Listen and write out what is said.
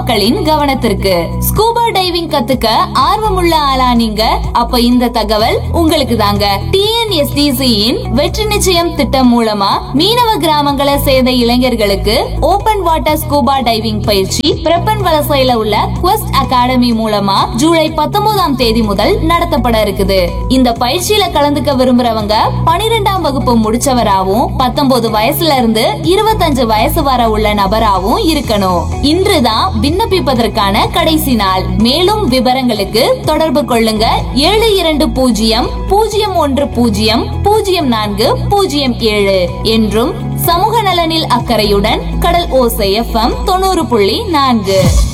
மக்களின் கவனத்திற்கு scuba diving கத்துக்க ஆர்வமுள்ள ஆளா நீங்க அப்ப இந்த தகவல் உங்களுக்கு தாங்க டிஎன்எஸ்டிசி இன் வெற்றி நிச்சயம் திட்டம் மூலமா மீனவ கிராமங்களை சேர்ந்த இளைஞர்களுக்கு ஓபன் வாட்டர் ஸ்கூபா டைவிங் பயிற்சி பிரப்பன் வலசையில உள்ள குவெஸ்ட் அகாடமி மூலமா ஜூலை பத்தொன்பதாம் தேதி முதல் நடத்தப்பட இருக்குது இந்த பயிற்சியில கலந்துக்க விரும்புறவங்க பனிரெண்டாம் வகுப்பு முடிச்சவராவும் பத்தொன்பது வயசுல இருந்து இருபத்தஞ்சு வயசு வர உள்ள நபராவும் இருக்கணும் இன்றுதான் விண்ணப்பிப்பதற்கான கடைசி நாள் மேலும் விவரங்களுக்கு தொடர்பு கொள்ளுங்க ஏழு இரண்டு பூஜ்ஜியம் பூஜ்ஜியம் ஒன்று பூஜ்ஜியம் பூஜ்ஜியம் நான்கு பூஜ்ஜியம் ஏழு என்றும் சமூக நலனில் அக்கறையுடன் கடல் ஓசை எஃப்எம் தொண்ணூறு புள்ளி நான்கு